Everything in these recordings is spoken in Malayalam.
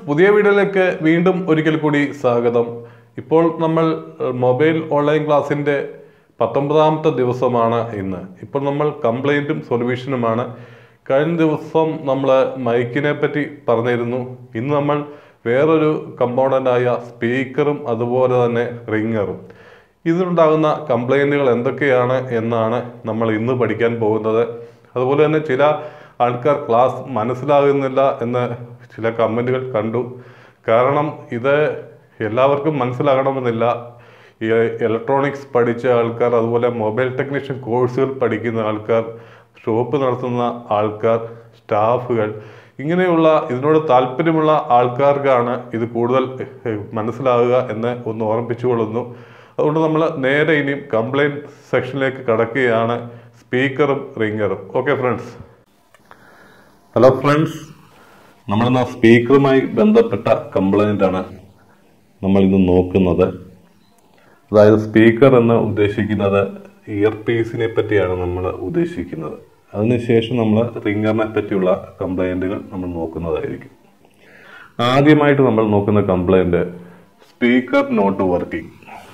പുതിയ വീഡിയോയിലേക്ക് വീണ്ടും ഒരിക്കൽ കൂടി സ്വാഗതം ഇപ്പോൾ നമ്മൾ ഏഹ്, മൊബൈൽ ഓൺലൈൻ ക്ലാസ്സിൻ്റെ പത്തൊമ്പതാമത്തെ ദിവസമാണ് ഇന്ന് ഇപ്പോൾ നമ്മൾ കംപ്ലൈൻറ്റും സൊല്യൂഷനുമാണ് കഴിഞ്ഞ ദിവസം നമ്മൾ മൈക്കിനെ പറ്റി പറഞ്ഞിരുന്നു ഇന്ന് നമ്മൾ വേറൊരു കമ്പോണൻ്റായ സ്പീക്കറും അതുപോലെ തന്നെ റിങ്ങറും ഇതിലുണ്ടാകുന്ന കംപ്ലൈൻറ്റുകൾ എന്തൊക്കെയാണ് എന്നാണ് നമ്മൾ ഇന്ന് പഠിക്കാൻ പോകുന്നത് അതുപോലെ തന്നെ ചില ആൾക്കാർ ക്ലാസ് മനസ്സിലാകുന്നില്ല എന്ന് ചില കമൻറ്റുകൾ കണ്ടു കാരണം ഇത് എല്ലാവർക്കും മനസ്സിലാകണമെന്നില്ല ഈ ഇലക്ട്രോണിക്സ് പഠിച്ച ആൾക്കാർ അതുപോലെ മൊബൈൽ ടെക്നീഷ്യൻ കോഴ്സുകൾ പഠിക്കുന്ന ആൾക്കാർ ഷോപ്പ് നടത്തുന്ന ആൾക്കാർ സ്റ്റാഫുകൾ ഇങ്ങനെയുള്ള ഇതിനോട് താല്പര്യമുള്ള ആൾക്കാർക്കാണ് ഇത് കൂടുതൽ ഏഹ്, മനസ്സിലാകുക എന്ന് ഒന്ന് ഓർമ്മിപ്പിച്ചുകൊള്ളുന്നു അതുകൊണ്ട് നമ്മൾ നേരെ ഇനിയും കംപ്ലൈൻറ്റ് സെക്ഷനിലേക്ക് കടക്കുകയാണ് സ്പീക്കറും റിങ്ങറും ഓക്കെ ഫ്രണ്ട്സ് ഹലോ ഫ്രണ്ട്സ് നമ്മളിന്ന് സ്പീക്കറുമായി ബന്ധപ്പെട്ട കംപ്ലൈൻ്റ് ആണ് നമ്മൾ ഇന്ന് നോക്കുന്നത് അതായത് സ്പീക്കർ എന്ന് ഉദ്ദേശിക്കുന്നത് ഇയർ പീസിനെ പറ്റിയാണ് നമ്മൾ ഉദ്ദേശിക്കുന്നത് അതിനുശേഷം നമ്മൾ റിംഗറിനെ പറ്റിയുള്ള കംപ്ലൈൻറ്റുകൾ നമ്മൾ നോക്കുന്നതായിരിക്കും ആദ്യമായിട്ട് നമ്മൾ നോക്കുന്ന complaint speaker not working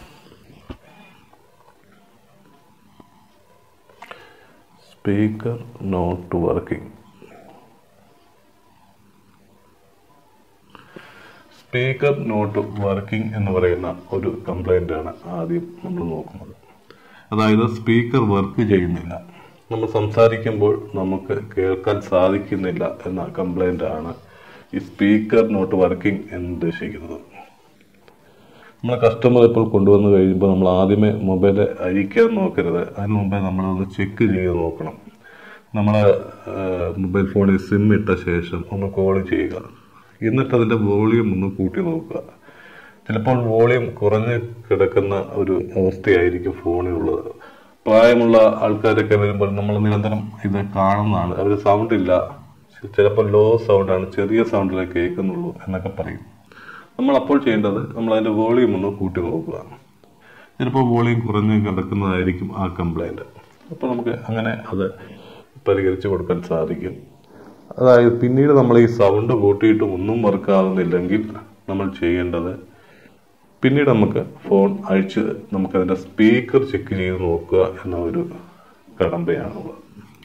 speaker not working speaker not working എന്ന് പറയുന്ന ഒരു കംപ്ലൈൻ്റ് ആണ് ആദ്യം നമ്മൾ നോക്കുന്നത് അതായത് സ്പീക്കർ വർക്ക് ചെയ്യുന്നില്ല നമ്മൾ സംസാരിക്കുമ്പോൾ നമുക്ക് കേൾക്കാൻ സാധിക്കുന്നില്ല എന്ന കംപ്ലൈൻ്റ് ആണ് ഈ സ്പീക്കർ നോട്ട് വർക്കിംഗ് എന്ന് ഉദ്ദേശിക്കുന്നത് നമ്മളെ കസ്റ്റമർ ഇപ്പോൾ കൊണ്ടുവന്ന് കഴിയുമ്പോൾ നമ്മൾ ആദ്യമേ മൊബൈൽ അഴിക്കാൻ നോക്കരുത് അതിന് മുമ്പേ നമ്മളത് ചെക്ക് ചെയ്ത് നോക്കണം നമ്മൾ മൊബൈൽ ഫോണിൽ സിം ഇട്ട ശേഷം ഒന്ന് കോൾ ചെയ്യുക എന്നിട്ട് അതിൻ്റെ വോളിയം ഒന്ന് കൂട്ടി നോക്കുക ചിലപ്പോൾ വോളിയം കുറഞ്ഞ് കിടക്കുന്ന ഒരു അവസ്ഥയായിരിക്കും ഫോണിലുള്ളത് പ്രായമുള്ള ആൾക്കാരൊക്കെ വരുമ്പോൾ നമ്മൾ നിരന്തരം ഇത് കാണുന്നതാണ് അവർ സൗണ്ട് ഇല്ല ചിലപ്പോൾ ലോ സൗണ്ടാണ് ചെറിയ സൗണ്ടിലേ കേൾക്കുന്നുള്ളൂ എന്നൊക്കെ പറയും നമ്മൾ അപ്പോൾ ചെയ്യേണ്ടത് നമ്മൾ അതിന്റെ വോളിയം ഒന്ന് കൂട്ടി നോക്കുക ചിലപ്പോൾ വോളിയം കുറഞ്ഞ് കിടക്കുന്നതായിരിക്കും ആ കംപ്ലൈന്റ് അപ്പോൾ നമുക്ക് അങ്ങനെ അത് പരിഹരിച്ചു കൊടുക്കാൻ സാധിക്കും അതായത് പിന്നീട് നമ്മൾ ഈ സൗണ്ട് കൂട്ടിയിട്ട് ഒന്നും വർക്കാവുന്നില്ലെങ്കിൽ നമ്മൾ ചെയ്യേണ്ടത് പിന്നീട് നമുക്ക് ഫോൺ അഴിച്ച് നമുക്കതിന്റെ സ്പീക്കർ ചെക്ക് ചെയ്ത് നോക്കുക എന്ന ഒരു കടമ്പയാണുള്ളത്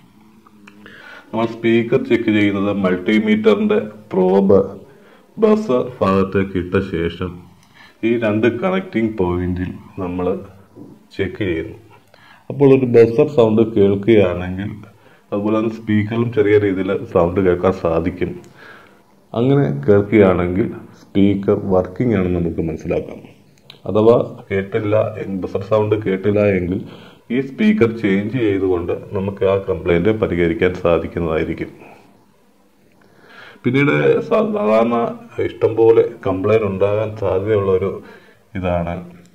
നമ്മൾ സ്പീക്കർ ചെക്ക് ചെയ്യുന്നത് മൾട്ടിമീറ്ററിന്റെ പ്രോബ് ബസർ ഭാഗത്തേക്ക് ഇട്ട ശേഷം ഈ രണ്ട് കണക്റ്റിംഗ് പോയിന്റിൽ നമ്മൾ ചെക്ക് ചെയ്യുന്നു അപ്പോൾ ഒരു ബസർ സൗണ്ട് കേൾക്കുകയാണെങ്കിൽ അതുപോലെ തന്നെ സ്പീക്കറിലും ചെറിയ രീതിയിൽ സൗണ്ട് കേൾക്കാൻ സാധിക്കും അങ്ങനെ കേൾക്കുകയാണെങ്കിൽ സ്പീക്കർ വർക്കിംഗ് ആണെന്ന് നമുക്ക് മനസ്സിലാക്കാം അഥവാ കേട്ടില്ല ബസർ സൗണ്ട് കേട്ടില്ല എങ്കിൽ ഈ സ്പീക്കർ ചേഞ്ച് ചെയ്തുകൊണ്ട് നമുക്ക് ആ കംപ്ലൈന്റ് പരിഹരിക്കാൻ സാധിക്കുന്നതായിരിക്കും പിന്നീട് സാധാരണ ഇഷ്ടംപോലെ കംപ്ലൈന്റ് ഉണ്ടാകാൻ സാധ്യതയുള്ള ഒരു ഇതാണ്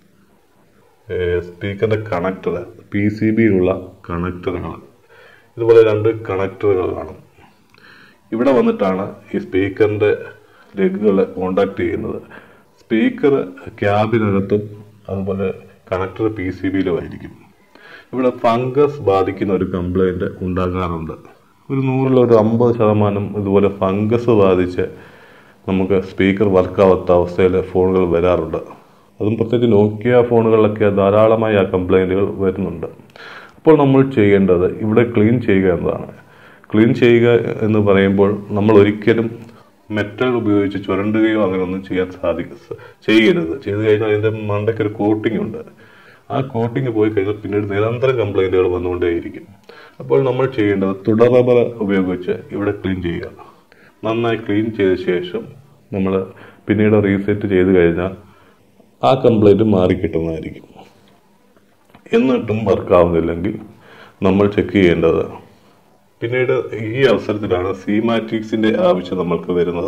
സ്പീക്കറിന്റെ കണക്ടർ പി സി ബിയിലുള്ള കണക്ടറുകൾ ഇതുപോലെ രണ്ട് കണക്ടറുകൾ കാണും ഇവിടെ വന്നിട്ടാണ് ഈ സ്പീക്കറിന്റെ ലെഗുകൾ കോണ്ടാക്ട് ചെയ്യുന്നത് സ്പീക്കർ ക്യാബിനകത്തും അതുപോലെ കണക്ടർ പി സി ബിയിലും ആയിരിക്കും ഇവിടെ ഫംഗസ് ബാധിക്കുന്ന ഒരു കംപ്ലൈന്റ് ഉണ്ടാകാറുണ്ട് ഒരു നൂറിൽ ഒരു അമ്പത് ശതമാനം ഇതുപോലെ ഫംഗസ് ബാധിച്ച് നമുക്ക് സ്പീക്കർ വർക്കാവാത്ത അവസ്ഥയിൽ ഫോണുകൾ വരാറുണ്ട് അതും പ്രത്യേകിച്ച് നോക്കിയ ഫോണുകളിലൊക്കെ ധാരാളമായി ആ കംപ്ലൈൻറ്റുകൾ വരുന്നുണ്ട് അപ്പോൾ നമ്മൾ ചെയ്യേണ്ടത് ഇവിടെ ക്ലീൻ ചെയ്യുക എന്നതാണ് ക്ലീൻ ചെയ്യുക എന്ന് പറയുമ്പോൾ നമ്മൾ ഒരിക്കലും മെറ്റൽ ഉപയോഗിച്ച് ചുരണ്ടുകയോ അങ്ങനെയൊന്നും ചെയ്യാൻ സാധിക്ക ചെയ്യരുത് ചെയ്തു കഴിഞ്ഞാൽ അതിൻ്റെ മണ്ടയ്ക്ക് ഒരു കോട്ടിംഗ് ഉണ്ട് ആ കോട്ടിംഗ് പോയി കഴിഞ്ഞാൽ പിന്നീട് നിരന്തരം കംപ്ലൈൻറ്റുകൾ വന്നുകൊണ്ടേയിരിക്കും അപ്പോൾ നമ്മൾ ചെയ്യേണ്ടത് തുടർ റബ്ബർ ഉപയോഗിച്ച് ഇവിടെ ക്ലീൻ ചെയ്യുക നന്നായി ക്ലീൻ ചെയ്ത ശേഷം നമ്മൾ പിന്നീട് റീസെറ്റ് ചെയ്ത് കഴിഞ്ഞാൽ ആ കംപ്ലൈൻറ്റ് മാറിക്കിട്ടുന്നതായിരിക്കും എന്നിട്ടും വർക്കാവുന്നില്ലെങ്കിൽ നമ്മൾ ചെക്ക് ചെയ്യേണ്ടത് പിന്നീട് ഈ അവസരത്തിലാണ് സീമാറ്റിക്സിന്റെ ആവശ്യം നമ്മൾക്ക് വരുന്നത്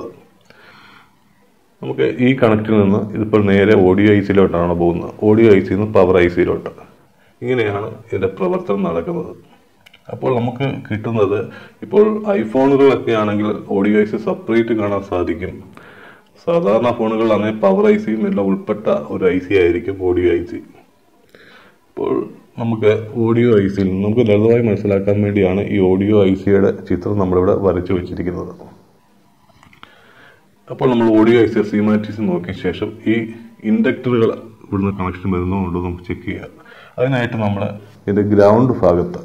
നമുക്ക് ഈ കണക്റ്റിൽ നിന്ന് ഇതിപ്പോൾ നേരെ ഓഡിയോ ഐ സിയിലോട്ടാണ് പോകുന്നത് ഓഡിയോ ഐ സിയിൽ നിന്ന് പവർ ഐ സിയിലോട്ട് ഇങ്ങനെയാണ് ഇതിന്റെ പ്രവർത്തനം നടക്കുന്നത് അപ്പോൾ നമുക്ക് കിട്ടുന്നത് ഇപ്പോൾ ഐഫോണുകളൊക്കെ ആണെങ്കിൽ ഓഡിയോ ഐ സി സെപ്പറേറ്റ് കാണാൻ സാധിക്കും സാധാരണ ഫോണുകളിലാണെങ്കിൽ പവർ ഐ സിയും എല്ലാം ഉൾപ്പെട്ട ഒരു ഐ സി ആയിരിക്കും ഓഡിയോ ഐ സി ഇപ്പോൾ നമുക്ക് ഓഡിയോ ഐ സിയിൽ നമുക്ക് ലളിതമായി മനസ്സിലാക്കാൻ വേണ്ടിയാണ് ഈ ഓഡിയോ ഐ സിയുടെ ചിത്രം നമ്മളിവിടെ വരച്ചു വെച്ചിരിക്കുന്നത് അപ്പോൾ നമ്മൾ ഓഡിയോ ഐസർ സീമാറ്റിക്സ് നോക്കിയ ശേഷം ഈ ഇൻഡക്ടറുകൾ ഇവിടുന്ന് കണക്ഷൻ വരുന്നോ ഉണ്ടോ നമുക്ക് ചെക്ക് ചെയ്യാം അതിനായിട്ട് നമ്മൾ ഇതിന്റെ ഗ്രൗണ്ട് ഭാഗത്ത്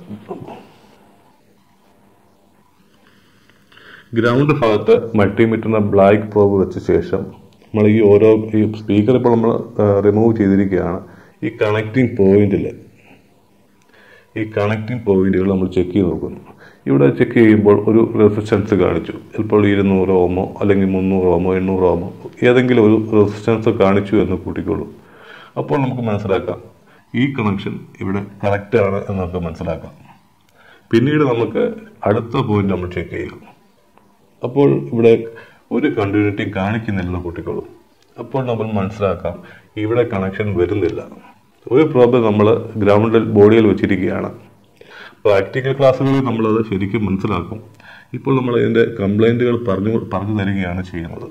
ഗ്രൗണ്ട് ഭാഗത്ത് മൾട്ടിമീറ്ററിന്റെ ബ്ലാക്ക് പ്രോബ് വെച്ച ശേഷം നമ്മൾ ഈ ഓരോ ഈ സ്പീക്കർ ഇപ്പോൾ നമ്മൾ റിമൂവ് ചെയ്തിരിക്കുകയാണ് ഈ കണക്റ്റിംഗ് പോയിന്റിൽ ഈ കണക്റ്റിംഗ് പോയിന്റുകൾ നമ്മൾ ചെക്ക് ചെയ്ത് നോക്കുന്നു ഇവിടെ ചെക്ക് ചെയ്യുമ്പോൾ ഒരു റെസിസ്റ്റൻസ് കാണിച്ചു ചിലപ്പോൾ ഇരുന്നൂറ് ഓമോ അല്ലെങ്കിൽ മുന്നൂറ് ഓമോ എണ്ണൂറ് ഓമോ ഏതെങ്കിലും ഒരു റെസിസ്റ്റൻസ് കാണിച്ചു എന്ന് കൂട്ടിക്കോളൂ അപ്പോൾ നമുക്ക് മനസ്സിലാക്കാം ഈ കണക്ഷൻ ഇവിടെ കറക്റ്റ് ആണ് എന്ന് നമുക്ക് മനസ്സിലാക്കാം പിന്നീട് നമുക്ക് അടുത്ത പോയിന്റ് നമ്മൾ ചെക്ക് ചെയ്യും അപ്പോൾ ഇവിടെ ഒരു കണ്ടിന്യൂറ്റി കാണിക്കുന്നില്ലെന്ന് കൂട്ടിക്കോളൂ അപ്പോൾ നമ്മൾ മനസ്സിലാക്കാം ഇവിടെ കണക്ഷൻ വരുന്നില്ല ഒരു പ്രോബ്ലം നമ്മൾ ഗ്രൗണ്ടിൽ ബോഡിയിൽ വെച്ചിരിക്കുകയാണ് പ്രാക്ടിക്കൽ ക്ലാസ്സുകളിൽ നമ്മളത് ശരിക്കും മനസ്സിലാക്കും ഇപ്പോൾ നമ്മൾ ഇതിന്റെ കംപ്ലൈന്റുകൾ പറഞ്ഞു പറഞ്ഞു തരികയാണ് ചെയ്യുന്നത്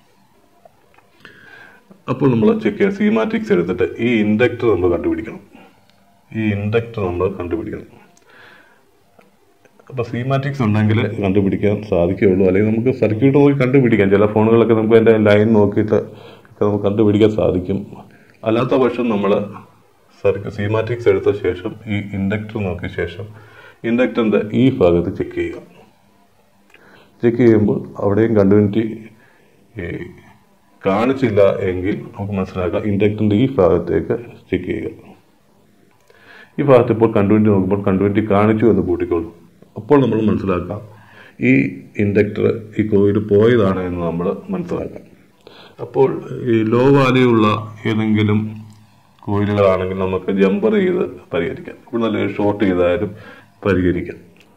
അപ്പോൾ നമ്മൾ ചെക്ക് ചെയ്യാം സീമാറ്റിക്സ് എടുത്തിട്ട് ഈ ഇൻഡക്ടർ നമ്മൾ കണ്ടുപിടിക്കണം ഈ ഇൻഡക്ടർ നമ്മൾ കണ്ടുപിടിക്കണം അപ്പൊ സീമാറ്റിക്സ് ഉണ്ടെങ്കിൽ കണ്ടുപിടിക്കാൻ സാധിക്കുകയുള്ളൂ അല്ലെങ്കിൽ നമുക്ക് സർക്യൂട്ട് നോക്കി കണ്ടുപിടിക്കാം ചില ഫോണുകളൊക്കെ നമുക്ക് അതിന്റെ ലൈൻ നോക്കിയിട്ട് ഒക്കെ നമുക്ക് കണ്ടുപിടിക്കാൻ സാധിക്കും അല്ലാത്ത പക്ഷം നമ്മൾ സീമാറ്റിക്സ് എടുത്ത ശേഷം ഈ ഇൻഡക്ടർ നോക്കിയ ശേഷം ഇൻഡക്ടറിന്റെ ഈ ഭാഗത്ത് ചെക്ക് ചെയ്യുക ചെക്ക് ചെയ്യുമ്പോൾ അവിടെയും കണ്ടിന്യൂറ്റി കാണിച്ചില്ല എങ്കിൽ നമുക്ക് മനസ്സിലാക്കാം ഇൻഡക്ടറിന്റെ ഈ ഭാഗത്തേക്ക് ചെക്ക് ചെയ്യുക ഈ ഭാഗത്ത് ഇപ്പോൾ കണ്ടുവിറ്റി നോക്കുമ്പോൾ കണ്ടുവിറ്റി കാണിച്ചു എന്ന് കൂട്ടിക്കോളൂ അപ്പോൾ നമ്മൾ മനസ്സിലാക്കാം ഈ ഇൻഡക്ടർ ഈ കോയിൽ പോയതാണ് എന്ന് നമ്മൾ മനസ്സിലാക്കാം അപ്പോൾ ഈ ലോ വാല്യൂ ഉള്ള ഏതെങ്കിലും കോയിലുകളാണെങ്കിൽ നമുക്ക് ജമ്പർ ചെയ്ത് പരിഹരിക്കാം ഇപ്പോൾ നല്ല ഷോർട്ട് ചെയ്താലും പരിഹരിക്കാം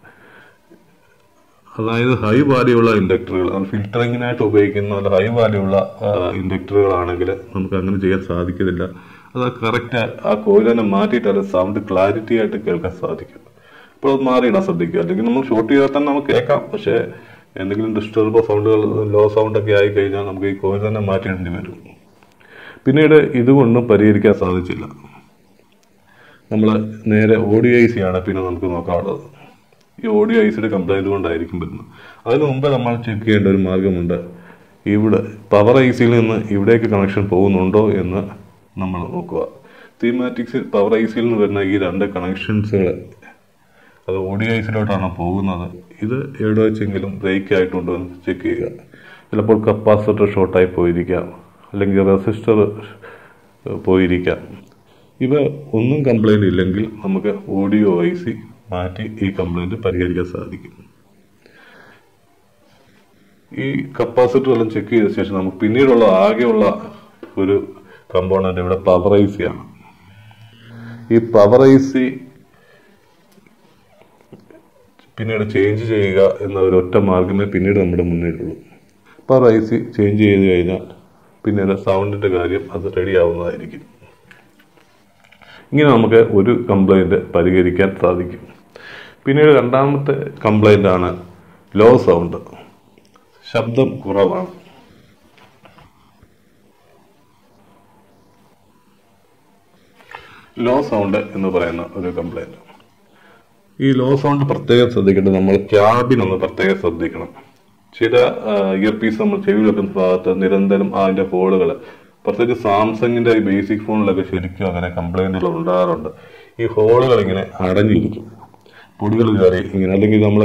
അതായത് ഹൈ വാല്യൂ ഉള്ള ഇൻഡക്ടറുകൾ ഫിൽറ്ററിങ്ങിനായിട്ട് ഉപയോഗിക്കുന്ന നല്ല ഹൈ വാല്യൂ ഉള്ള ഇൻഡക്ടറുകളാണെങ്കിൽ നമുക്ക് അങ്ങനെ ചെയ്യാൻ സാധിക്കത്തില്ല അത് കറക്റ്റ് ആ കോയിൽ തന്നെ മാറ്റിയിട്ട് അത് സൗണ്ട് ക്ലാരിറ്റി ആയിട്ട് കേൾക്കാൻ സാധിക്കും അപ്പോൾ അത് മാറിയിടാൻ ശ്രദ്ധിക്കുക അല്ലെങ്കിൽ നമ്മൾ ഷോർട്ട് ചെയ്താൽ തന്നെ നമുക്ക് കേൾക്കാം പക്ഷേ എന്തെങ്കിലും ഡിസ്റ്റർബോ സൗണ്ടുകൾ ലോ സൗണ്ട് ഒക്കെ ആയി കഴിഞ്ഞാൽ നമുക്ക് ഈ കോയിൽ തന്നെ മാറ്റിയിടേണ്ടി വരും പിന്നീട് ഇതുകൊണ്ടും പരിഹരിക്കാൻ സാധിച്ചില്ല നമ്മൾ നേരെ ഓഡിയോ ഐ സി ആണ് പിന്നെ നമുക്ക് നോക്കാനുള്ളത് ഈ ഓഡിയോ ഐ സിയുടെ കംപ്ലൈന്റ് കൊണ്ടായിരിക്കും വരുന്നത് അതിന് മുമ്പ് നമ്മൾ ചെക്ക് ചെയ്യേണ്ട ഒരു മാർഗമുണ്ട് ഇവിടെ പവർ ഐ സിയിൽ നിന്ന് ഇവിടേക്ക് കണക്ഷൻ പോകുന്നുണ്ടോ എന്ന് നമ്മൾ നോക്കുക തീമാറ്റിക്സിൽ പവർ ഐ സിയിൽ നിന്ന് വരുന്ന ഈ രണ്ട് കണക്ഷൻസുകൾ അത് ഓഡിയോ ഐസിലോട്ടാണ് പോകുന്നത് ഇത് എവിടെ വെച്ചെങ്കിലും ബ്രേക്ക് ആയിട്ടുണ്ടോ എന്ന് ചെക്ക് ചെയ്യുക ചിലപ്പോൾ കപ്പാസിറ്റർ ഷോർട്ടായി പോയിരിക്കാം അല്ലെങ്കിൽ റെസിസ്റ്റർ പോയിരിക്കാം ഇവ ഒന്നും കംപ്ലൈന്റ് ഇല്ലെങ്കിൽ നമുക്ക് ഓഡിയോ ഐ സി മാറ്റി ഈ കംപ്ലൈന്റ് പരിഹരിക്കാൻ സാധിക്കും ഈ കപ്പാസിറ്റർ എല്ലാം ചെക്ക് ചെയ്ത ശേഷം നമുക്ക് പിന്നീടുള്ള ആകെയുള്ള ഒരു കമ്പോണന്റ് ഇവിടെ പവർ ഐ സി ആണ് ഈ പവർ ഐ സി പിന്നീട് ചേഞ്ച് ചെയ്യുക എന്ന ഒരു ഒറ്റ മാർഗമേ പിന്നീട് നമ്മുടെ മുന്നിലുള്ളൂ പവർ ഐ സി ചേഞ്ച് ചെയ്ത് കഴിഞ്ഞാൽ പിന്നീട് സൗണ്ടിന്റെ കാര്യം അത് റെഡി ആവുന്നതായിരിക്കും ഇങ്ങനെ നമുക്ക് ഒരു കംപ്ലൈന്റ് പരിഹരിക്കാൻ സാധിക്കും പിന്നീട് രണ്ടാമത്തെ കംപ്ലൈന്റ് ആണ് ലോ സൗണ്ട് ശബ്ദം കുറവാണ് ലോ സൗണ്ട് എന്ന് പറയുന്ന ഒരു കംപ്ലൈന്റ് ഈ ലോ സൗണ്ട് പ്രത്യേകം ശ്രദ്ധിക്കേണ്ടത് നമ്മൾ ക്യാബിൻ ഒന്ന് പ്രത്യേകം ശ്രദ്ധിക്കണം ചില ഇയർ പീസ് നമ്മൾ ചെവി വെക്കുന്ന ഭാഗത്ത് നിരന്തരം അതിന്റെ ഹോളുകൾ പ്രത്യേകിച്ച് സാംസങ്ങിന്റെ ഈ ബേസിക് ഫോണിലൊക്കെ ശരിക്കും അങ്ങനെ കംപ്ലൈന്റുകൾ ഉണ്ടാകാറുണ്ട് ഈ ഹോളുകൾ ഇങ്ങനെ അടഞ്ഞിരിക്കും പൊടികൾ കയറി ഇങ്ങനെ അല്ലെങ്കിൽ നമ്മൾ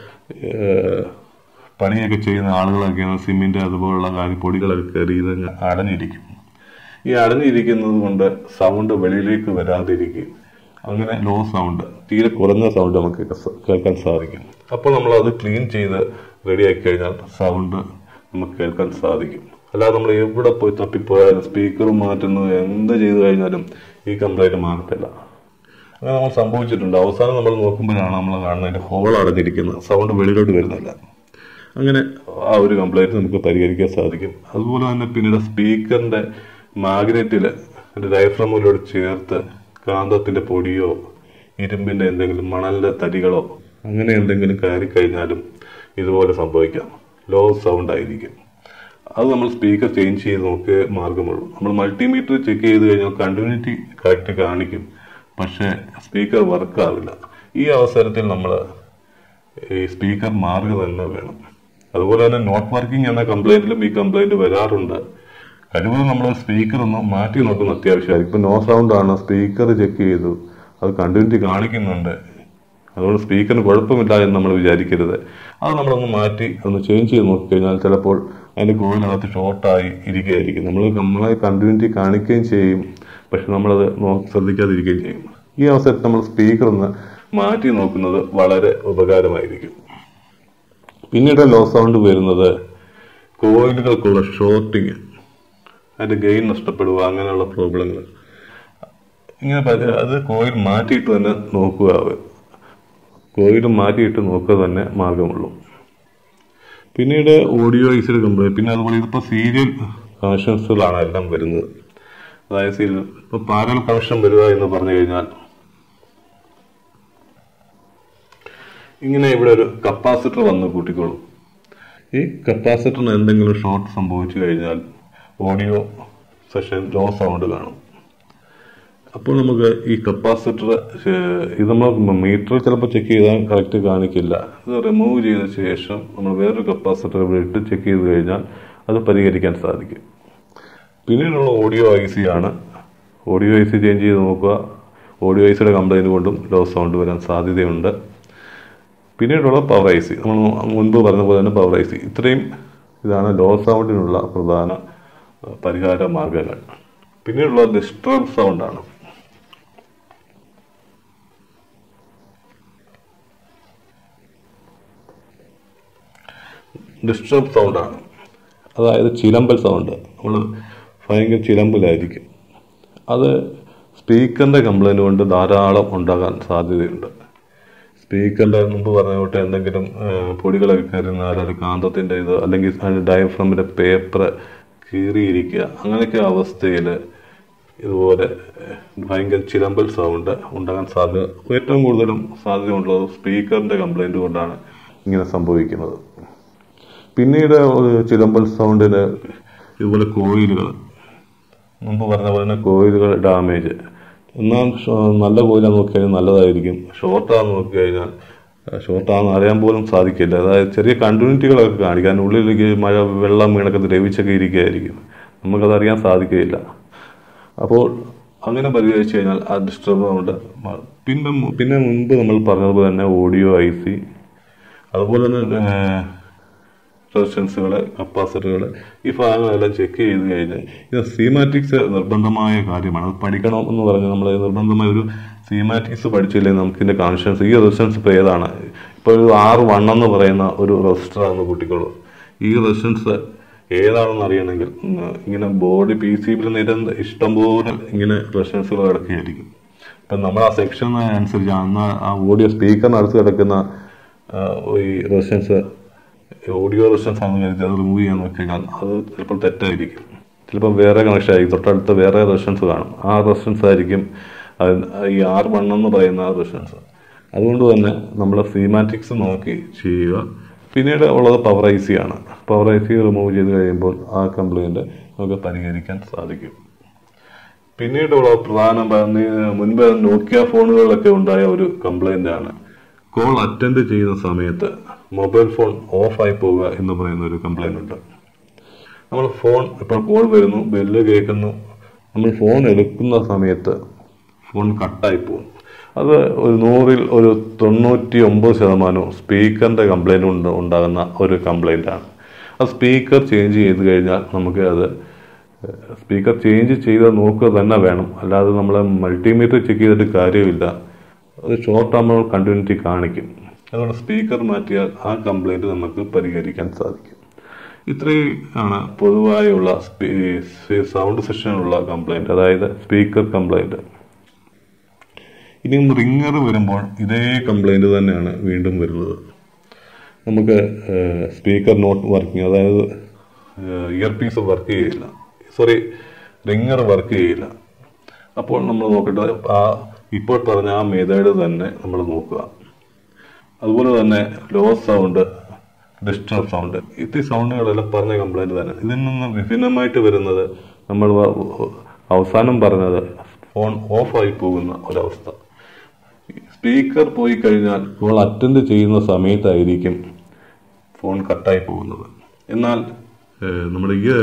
പണിയൊക്കെ ചെയ്യുന്ന ആളുകളൊക്കെ സിമെന്റ് അതുപോലുള്ള കാര്യം പൊടികളൊക്കെ കയറി ഇതങ്ങ് അടഞ്ഞിരിക്കും ഈ അടഞ്ഞിരിക്കുന്നത് കൊണ്ട് സൗണ്ട് വെളിയിലേക്ക് വരാതിരിക്കും അങ്ങനെ ലോ സൗണ്ട് തീരെ കുറഞ്ഞ സൗണ്ട് നമുക്ക് കേൾക്കാൻ സാധിക്കും അപ്പോൾ നമ്മൾ അത് ക്ലീൻ ചെയ്ത് റെഡിയാക്കി കഴിഞ്ഞാൽ സൗണ്ട് നമുക്ക് കേൾക്കാൻ സാധിക്കും അല്ലാതെ നമ്മൾ എവിടെ പോയി തപ്പിപ്പോയാലും സ്പീക്കർ മാറ്റുന്നു എന്ത് ചെയ്തു കഴിഞ്ഞാലും ഈ കംപ്ലൈന്റ് മാറത്തില്ല അങ്ങനെ നമ്മൾ സംഭവിച്ചിട്ടുണ്ട് അവസാനം നമ്മൾ നോക്കുമ്പോഴാണ് നമ്മൾ കാണുന്നതിന്റെ ഹോൾ അടഞ്ഞിരിക്കുന്നത് സൗണ്ട് വെളിയിലോട്ട് വരുന്നില്ല അങ്ങനെ ആ ഒരു കംപ്ലൈന്റ് നമുക്ക് പരിഹരിക്കാൻ സാധിക്കും അതുപോലെ തന്നെ പിന്നീട് സ്പീക്കറിന്റെ മാഗ്നറ്റിൽ ഡയഫ്രമിലോട് ചേർത്ത് കാന്തത്തിന്റെ പൊടിയോ ഇരുമ്പിന്റെ എന്തെങ്കിലും മണലിന്റെ തടികളോ അങ്ങനെ എന്തെങ്കിലും കയറി കഴിഞ്ഞാലും ഇതുപോലെ സംഭവിക്കാം ലോ സൗണ്ട് ആയിരിക്കും അത് നമ്മൾ സ്പീക്കർ ചേഞ്ച് ചെയ്ത് നോക്കിയ മാർഗമുള്ളൂ നമ്മൾ മൾട്ടിമീറ്റർ ചെക്ക് ചെയ്ത് കഴിഞ്ഞാൽ കണ്ടിന്യൂറ്റി കറക്റ്റ് കാണിക്കും പക്ഷേ സ്പീക്കർ വർക്ക് ആവില്ല ഈ അവസരത്തിൽ നമ്മൾ ഈ സ്പീക്കർ മാറുക തന്നെ വേണം അതുപോലെ തന്നെ നോട്ട് വർക്കിംഗ് എന്ന കംപ്ലൈന്റിലും ഈ കംപ്ലൈന്റ് വരാറുണ്ട് കഴിവതും നമ്മൾ സ്പീക്കർ ഒന്ന് മാറ്റി നോക്കുന്ന അത്യാവശ്യമായിരിക്കും ഇപ്പൊ നോ സൗണ്ട് ആണ് സ്പീക്കർ ചെക്ക് ചെയ്തു അത് കണ്ടിന്യൂറ്റി കാണിക്കുന്നുണ്ട് അതുകൊണ്ട് സ്പീക്കറിന് കുഴപ്പമില്ല എന്ന് നമ്മൾ വിചാരിക്കരുത് അത് നമ്മളൊന്ന് മാറ്റി ഒന്ന് ചേഞ്ച് ചെയ്ത് നോക്കിക്കഴിഞ്ഞാൽ ചിലപ്പോൾ അതിന്റെ കോയിനകത്ത് ഷോർട്ടായി ഇരിക്കുകയായിരിക്കും നമ്മൾ നമ്മളെ കണ്ടിന്യൂറ്റി കാണിക്കുകയും ചെയ്യും പക്ഷെ നമ്മളത് നോ ശ്രദ്ധിക്കാതിരിക്കുകയും ചെയ്യും ഈ അവസരത്തിൽ നമ്മൾ സ്പീക്കർ ഒന്ന് മാറ്റി നോക്കുന്നത് വളരെ ഉപകാരമായിരിക്കും പിന്നീട് ലോ സൗണ്ട് വരുന്നത് കോയിലുകൾക്കുള്ള ഷോർട്ടിങ് അതിന്റെ ഗെയിൻ നഷ്ടപ്പെടുക അങ്ങനെയുള്ള പ്രോബ്ലങ്ങൾ ഇങ്ങനെ പല- അത് കോയിൽ മാറ്റിയിട്ട് തന്നെ നോക്കുക അവർ കോയിൽ മാറ്റിയിട്ട് നോക്കുക തന്നെ മാർഗമുള്ളൂ പിന്നീട് ഓഡിയോ ഐസിഡ് കംപ്ലൈൻറ്റ് പിന്നെ അതുപോലെ ഇതിപ്പോൾ സീരിയൽ കണക്ഷൻസുകളാണ് എല്ലാം വരുന്നത് അതായത് സീരിയൽ ഇപ്പോൾ പാരൽ കണക്ഷൻ വരിക എന്ന് പറഞ്ഞു കഴിഞ്ഞാൽ ഇങ്ങനെ ഇവിടെ ഒരു കപ്പാസിറ്റർ വന്ന് കൂട്ടിക്കോളും ഈ കപ്പാസിറ്ററിന് എന്തെങ്കിലും ഷോർട്ട് സംഭവിച്ചു കഴിഞ്ഞാൽ ഓഡിയോ സെഷൻ ലോ സൗണ്ട് കാണും അപ്പോൾ നമുക്ക് ഈ കപ്പാസിറ്റർ ഇത് നമ്മൾ മീറ്റർ ചിലപ്പോൾ ചെക്ക് ചെയ്താൽ കറക്റ്റ് കാണിക്കില്ല ഇത് റിമൂവ് ചെയ്ത ശേഷം നമ്മൾ വേറൊരു കപ്പാസിറ്റർ ഇവിടെ ഇട്ട് ചെക്ക് ചെയ്ത് കഴിഞ്ഞാൽ അത് പരിഹരിക്കാൻ സാധിക്കും പിന്നീടുള്ള ഓഡിയോ ഐ സി ആണ് ഓഡിയോ ഐ സി ചേഞ്ച് ചെയ്ത് നോക്കുക ഓഡിയോ ഐ സിയുടെ കംപ്ലൈൻറ്റ് കൊണ്ടും ലോ സൗണ്ട് വരാൻ സാധ്യതയുണ്ട് പിന്നീടുള്ള പവർ ഐ സി നമ്മൾ മുൻപ് പറഞ്ഞ പോലെ തന്നെ പവർ ഐ സി ഇത്രയും ഇതാണ് ലോ സൗണ്ടിനുള്ള പ്രധാന അഹ്, പരിഹാര മാർഗങ്ങൾ പിന്നീടുള്ള ഡിസ്റ്റർബ് സൗണ്ട് ആണ് ഡിസ്റ്റർബ് സൗണ്ട് ആണ് അതായത് ചിലമ്പൽ സൗണ്ട് നമ്മൾ ഭയങ്കര ചിലമ്പലായിരിക്കും അത് സ്പീക്കറിന്റെ കംപ്ലൈന്റ് കൊണ്ട് ധാരാളം ഉണ്ടാകാൻ സാധ്യതയുണ്ട് സ്പീക്കറിന്റെ മുമ്പ് പറഞ്ഞ തൊട്ട് എന്തെങ്കിലും ആ, പൊടികളൊക്കെ കയറുന്നാൽ ഒരു കാന്തത്തിന്റെ ഇത് അല്ലെങ്കിൽ അതിന്റെ ഡയഫ്രമിന്റെ പേപ്പർ കീറിയിരിക്കുക അങ്ങനെയൊക്കെ അവസ്ഥയിൽ ഇതുപോലെ ഏഹ്, ഭയങ്കര ചിലമ്പൽ സൗണ്ട് ഉണ്ടാകാൻ സാധ്യത ഏറ്റവും കൂടുതലും സാധ്യതയുള്ളത് സ്പീക്കറിന്റെ കംപ്ലൈന്റ് കൊണ്ടാണ് ഇങ്ങനെ സംഭവിക്കുന്നത് പിന്നീട് ഒരു ചിലമ്പൽ സൗണ്ടിന് ഇതുപോലെ കോയിലുകൾ മുമ്പ് പറഞ്ഞ പോലെ തന്നെ കോയിലുകൾ ഡാമേജ് എന്നാൽ ഷോ- നല്ല കോയിലാന്ന് നോക്കി കഴിഞ്ഞാൽ നല്ലതായിരിക്കും ഷോർട്ടാന്ന് നോക്കി കഴിഞ്ഞാൽ ഷോർട്ടാന്ന് അറിയാൻ പോലും സാധിക്കില്ല അതായത് ചെറിയ കണ്ടിന്യൂറ്റികളൊക്കെ കാണിക്കാൻ ഉള്ളിലേക്ക് മഴ വെള്ളം വീണൊക്കെ ദ്രവിച്ചൊക്കെ ഇരിക്കുകയായിരിക്കും നമുക്കത് അറിയാൻ സാധിക്കുകയില്ല അപ്പോൾ അങ്ങനെ പരിഹരിച്ചു കഴിഞ്ഞാൽ ആ ഡിസ്റ്റർബ് കൊണ്ട് മാറും. പിന്നെ മു- പിന്നെ മുൻപ് നമ്മൾ പറഞ്ഞതുപോലെ തന്നെ ഓഡിയോ ഐ സി അതുപോലെ തന്നെ റെസിസ്റ്റൻസുകൾ കപ്പാസിറ്ററുകൾ ഈ ഭാഗങ്ങളെല്ലാം ചെക്ക് ചെയ്ത് കഴിഞ്ഞാൽ ഇത് സീമാറ്റിക്സ് നിർബന്ധമായ കാര്യമാണ് അത് പഠിക്കണം എന്ന് പറഞ്ഞാൽ നമ്മൾ നിർബന്ധമായ ഒരു സീമാറ്റിക്സ് പഠിച്ചില്ലെങ്കിൽ നമുക്ക് ഇതിന്റെ കണക്ഷൻസ് ഈ റെസിസ്റ്റൻസ് ഇപ്പോൾ ഏതാണ് ഇപ്പോൾ ഒരു ആറ് വൺ എന്ന് പറയുന്ന ഒരു റെസിസ്റ്റർ ആണെന്ന് കൂട്ടിക്കോളൂ ഈ റെസിസ്റ്റൻസ് ഏതാണെന്ന് അറിയണമെങ്കിൽ ഉം, ഇങ്ങനെ ബോഡി പി സി ബിയിൽ നിരന്തരം ഇഷ്ടംപോലെ ഇങ്ങനെ റെസിസ്റ്റൻസുകൾ കിടക്കുകയായിരിക്കും ഇപ്പം നമ്മൾ ആ സെക്ഷൻ അനുസരിച്ച് അന്ന് ആ ഓഡിയോ സ്പീക്കറിനടുത്ത് കിടക്കുന്ന ആ, ഈ റെസിസ്റ്റൻസ് ഓഡിയോ റെസിസ്റ്റൻസ് ആണെന്ന് കരുതി അത് റിമൂവ് ചെയ്യാൻ നോക്കിയാൽ അത് ചിലപ്പോൾ തെറ്റായിരിക്കും ചിലപ്പോൾ വേറെ കണക്ഷൻ ആയിരിക്കും തൊട്ടടുത്ത് വേറെ റെസിസ്റ്റൻസ് കാണും ആ റെസിസ്റ്റൻസ് ആയിരിക്കും അത് ഈ ആർ വൺ എന്ന് പറയുന്ന ആ റെസിസ്റ്റൻസ് അതുകൊണ്ട് തന്നെ നമ്മൾ സീമാറ്റിക്സ് നോക്കി ചെയ്യുക പിന്നീട് ഉള്ളത് പവർ ഐ സി ആണ് പവർ ഐ സി റിമൂവ് ചെയ്ത് കഴിയുമ്പോൾ ആ കംപ്ലൈൻറ്റ് നമുക്ക് പരിഹരിക്കാൻ സാധിക്കും പിന്നീടുള്ള പ്രധാന പ- മുൻപ് നോക്കിയ ഫോണുകളിലൊക്കെ ഉണ്ടായ ഒരു കംപ്ലൈന്റ് ആണ് കോൾ അറ്റൻഡ് ചെയ്യുന്ന സമയത്ത് മൊബൈൽ ഫോൺ ഓഫായി പോവുക എന്ന് പറയുന്ന ഒരു കംപ്ലൈന്റ് ഉണ്ട് നമ്മൾ ഫോൺ ഇപ്പോൾ കോൾ വരുന്നു ബെല്ല് കേൾക്കുന്നു നമ്മൾ ഫോൺ എടുക്കുന്ന സമയത്ത് ഫോൺ കട്ടായി പോകും അത് ഒരു നൂറിൽ ഒരു തൊണ്ണൂറ്റി ഒമ്പത് ശതമാനവും സ്പീക്കറിന്റെ കംപ്ലൈന്റ് കൊണ്ട് ഉണ്ടാകുന്ന ഒരു കംപ്ലൈന്റ് ആണ് ആ സ്പീക്കർ ചേഞ്ച് ചെയ്ത് കഴിഞ്ഞാൽ നമുക്ക് അത് സ്പീക്കർ ചേഞ്ച് ചെയ്ത് നോക്കുക തന്നെ വേണം അല്ലാതെ നമ്മൾ മൾട്ടിമീറ്റർ ചെക്ക് ചെയ്തിട്ട് കാര്യമില്ല അത് ഷോർട്ട് ആകുമ്പോൾ കണ്ടിന്യൂറ്റി കാണിക്കും അതുകൊണ്ട് സ്പീക്കർ മാറ്റിയാൽ ആ കംപ്ലൈന്റ് നമുക്ക് പരിഹരിക്കാൻ സാധിക്കും ഇത്രയും ആണ് പൊതുവായുള്ള സൗണ്ട് സെഷനുള്ള കംപ്ലൈന്റ് അതായത് സ്പീക്കർ കംപ്ലൈന്റ് ഇനിയും റിങ്ങർ വരുമ്പോൾ ഇതേ കംപ്ലൈന്റ് തന്നെയാണ് വീണ്ടും വരുന്നത് നമുക്ക് സ്പീക്കർ നോട്ട് വർക്കിംഗ് അതായത് ഇയർ പീസ് വർക്ക് ചെയ്യില്ല സോറി റിങ്ങർ വർക്ക് ചെയ്യില്ല അപ്പോൾ നമ്മൾ നോക്കട്ടെ ആ ഇപ്പോൾ പറഞ്ഞ ആ മെത്തേഡ് തന്നെ നമ്മൾ നോക്കുക അതുപോലെ തന്നെ ലോ സൗണ്ട് ഡിസ്റ്റർബ് സൗണ്ട് ഇത്രയും സൗണ്ടുകളെല്ലാം പറഞ്ഞ കംപ്ലൈന്റ് തന്നെ ഇതിൽ നിന്ന് വിഭിന്നമായിട്ട് വരുന്നത് നമ്മൾ വ- അവസാനം പറഞ്ഞത് ഫോൺ ഓഫായി പോകുന്ന ഒരവസ്ഥ സ്പീക്കർ പോയി കഴിഞ്ഞാൽ കോൾ അറ്റൻഡ് ചെയ്യുന്ന സമയത്തായിരിക്കും ഫോൺ കട്ടായി പോകുന്നത് എന്നാൽ ഏഹ്, നമ്മുടെ ഈ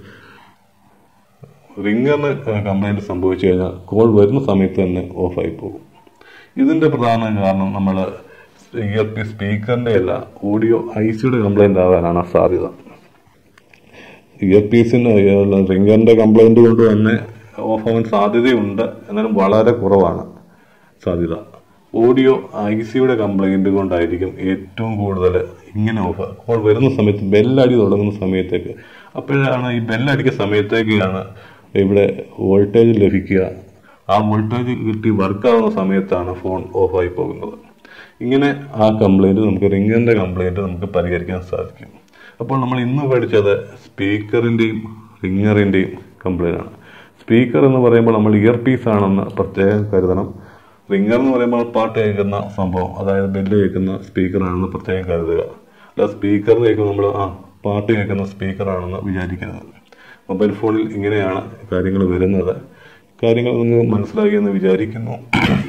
റിംഗറിന് കംപ്ലൈന്റ് സംഭവിച്ചു കഴിഞ്ഞാൽ കോൾ വരുന്ന സമയത്ത് തന്നെ ഓഫായി പോകും ഇതിന്റെ പ്രധാന കാരണം നമ്മൾ ഇയർ പി സ്പീക്കറിന്റെ അല്ല ഓഡിയോ ഐ സിയുടെ കംപ്ലൈന്റ് ആകാനാണ് സാധ്യത ഇയർ പീസിന് റിംഗറിന്റെ കംപ്ലൈന്റ് കൊണ്ട് തന്നെ ഓഫ് ആവാൻ സാധ്യതയുണ്ട് എന്നാലും വളരെ കുറവാണ് സാധ്യത ഓഡിയോ ഐ സിയുടെ കംപ്ലൈന്റ് കൊണ്ടായിരിക്കും ഏറ്റവും കൂടുതൽ ഇങ്ങനെ ഓഫ് കോൾ വരുന്ന സമയത്ത് ബെല്ലടി തുടങ്ങുന്ന സമയത്തേക്ക് അപ്പോഴാണ് ഈ ബെല്ലടിക്കുന്ന സമയത്തേക്കാണ് ഇവിടെ വോൾട്ടേജ് ലഭിക്കുക ആ വോൾട്ടേജ് കിട്ടി വർക്കാവുന്ന സമയത്താണ് ഫോൺ ഓഫായി പോകുന്നത് ഇങ്ങനെ ആ കംപ്ലൈന്റ് നമുക്ക് റിംഗറിന്റെ കംപ്ലൈന്റ് നമുക്ക് പരിഹരിക്കാൻ സാധിക്കും അപ്പോൾ നമ്മൾ ഇന്ന് പഠിച്ചത് സ്പീക്കറിന്റെയും റിംഗറിന്റെയും കംപ്ലൈന്റ് ആണ് സ്പീക്കർ എന്ന് പറയുമ്പോൾ നമ്മൾ ഇയർ പീസ് ആണെന്ന് പ്രത്യേകം കരുതണം റിംഗർ എന്ന് പറയുമ്പോൾ പാട്ട് കേൾക്കുന്ന സംഭവം അതായത് ബെല്ല് കേൾക്കുന്ന സ്പീക്കർ ആണെന്ന് പ്രത്യേകം കരുതുക അല്ല സ്പീക്കർ കേൾക്കുമ്പോൾ നമ്മൾ ആ പാട്ട് കേൾക്കുന്ന സ്പീക്കർ ആണെന്ന് വിചാരിക്കരുത് മൊബൈൽ ഫോണിൽ ഇങ്ങനെയാണ് കാര്യങ്ങൾ വരുന്നത് കാര്യങ്ങൾ നിങ്ങൾ മനസ്സിലാക്കിയെന്ന് വിചാരിക്കുന്നു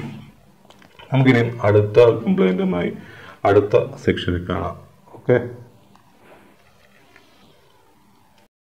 നമുക്കിനി അടുത്ത കംപ്ലൈന്റുമായി അടുത്ത സെക്ഷനിൽ കാണാം ഓക്കെ